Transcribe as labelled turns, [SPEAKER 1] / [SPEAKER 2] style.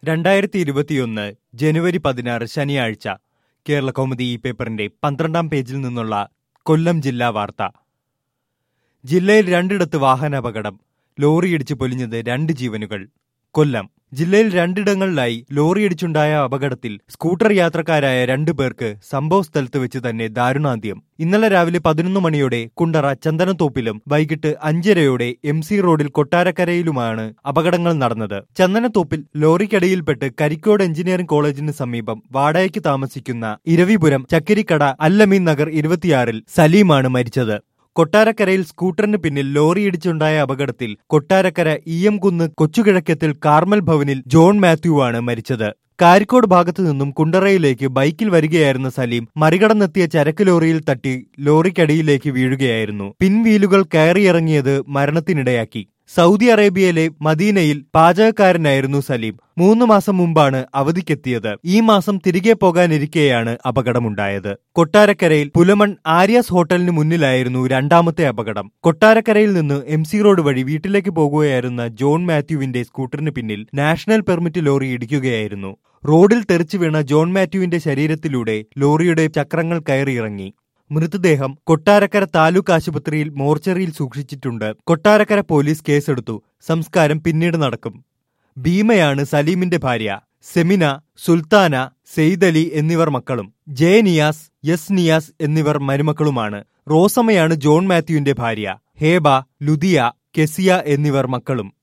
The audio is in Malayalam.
[SPEAKER 1] രണ്ടായിരത്തി ഇരുപത്തിയൊന്ന് ജനുവരി പതിനാറ് ശനിയാഴ്ച കേരള കൗമുദി ഈ പേപ്പറിന്റെ പന്ത്രണ്ടാം പേജിൽ നിന്നുള്ള കൊല്ലം ജില്ലാ വാർത്ത ജില്ലയിൽ രണ്ടിടത്ത് വാഹനാപകടം ലോറിയിടിച്ച് പൊലിഞ്ഞത് രണ്ട് ജീവനുകൾ കൊല്ലം ജില്ലയിൽ രണ്ടിടങ്ങളിലായി ലോറിയിടിച്ചുണ്ടായ അപകടത്തിൽ സ്കൂട്ടർ യാത്രക്കാരായ രണ്ടു പേർക്ക് സംഭവ സ്ഥലത്ത് വെച്ച് തന്നെ ദാരുണാന്ത്യം ഇന്നലെ രാവിലെ പതിനൊന്ന് മണിയോടെ കുണ്ടറ ചന്ദനത്തോപ്പിലും വൈകിട്ട് അഞ്ചരയോടെ എം സി റോഡിൽ കൊട്ടാരക്കരയിലുമാണ് അപകടങ്ങൾ നടന്നത് ചന്ദനത്തോപ്പിൽ ലോറിക്കടിയിൽപ്പെട്ട് കരിക്കോട് എഞ്ചിനീയറിംഗ് കോളേജിന് സമീപം വാടകയ്ക്ക് താമസിക്കുന്ന ഇരവിപുരം ചക്കരിക്കട അല്ലമീൻ നഗർ ഇരുപത്തിയാറിൽ സലീമാണ് മരിച്ചത് കൊട്ടാരക്കരയിൽ സ്കൂട്ടറിന് പിന്നിൽ ലോറിയിടിച്ചുണ്ടായ അപകടത്തിൽ കൊട്ടാരക്കര ഇ എം കുന്ന് കൊച്ചുകിഴക്കത്തിൽ കാർമൽ ഭവനിൽ ജോൺ മാത്യു ആണ് മരിച്ചത് കാരിക്കോട് ഭാഗത്തു നിന്നും കുണ്ടറയിലേക്ക് ബൈക്കിൽ വരികയായിരുന്ന സലീം മറികടന്നെത്തിയ ചരക്ക് ലോറിയിൽ തട്ടി ലോറിക്കടിയിലേക്ക് വീഴുകയായിരുന്നു പിൻവീലുകൾ കയറിയിറങ്ങിയത് മരണത്തിനിടയാക്കി സൗദി അറേബ്യയിലെ മദീനയിൽ പാചകക്കാരനായിരുന്നു സലീം മൂന്ന് മാസം മുമ്പാണ് അവധിക്കെത്തിയത് ഈ മാസം തിരികെ പോകാനിരിക്കെയാണ് അപകടമുണ്ടായത് കൊട്ടാരക്കരയിൽ പുലമൺ ആര്യാസ് ഹോട്ടലിന് മുന്നിലായിരുന്നു രണ്ടാമത്തെ അപകടം കൊട്ടാരക്കരയിൽ നിന്ന് എം സി റോഡ് വഴി വീട്ടിലേക്ക് പോകുകയായിരുന്ന ജോൺ മാത്യുവിന്റെ സ്കൂട്ടറിന് പിന്നിൽ നാഷണൽ പെർമിറ്റ് ലോറി ഇടിക്കുകയായിരുന്നു റോഡിൽ തെറിച്ചു വീണ ജോൺ മാത്യുവിന്റെ ശരീരത്തിലൂടെ ലോറിയുടെ ചക്രങ്ങൾ കയറിയിറങ്ങി മൃതദേഹം കൊട്ടാരക്കര താലൂക്ക് ആശുപത്രിയിൽ മോർച്ചറിയിൽ സൂക്ഷിച്ചിട്ടുണ്ട് കൊട്ടാരക്കര പോലീസ് കേസെടുത്തു സംസ്കാരം പിന്നീട് നടക്കും ഭീമയാണ് സലീമിന്റെ ഭാര്യ സെമിന സുൽത്താന സെയ്ദലി എന്നിവർ മക്കളും ജെ നിയാസ് യസ് നിയാസ് എന്നിവർ മരുമക്കളുമാണ് റോസമ്മയാണ് ജോൺ മാത്യുവിന്റെ ഭാര്യ ഹേബ ലുദിയ കെസിയ എന്നിവർ മക്കളും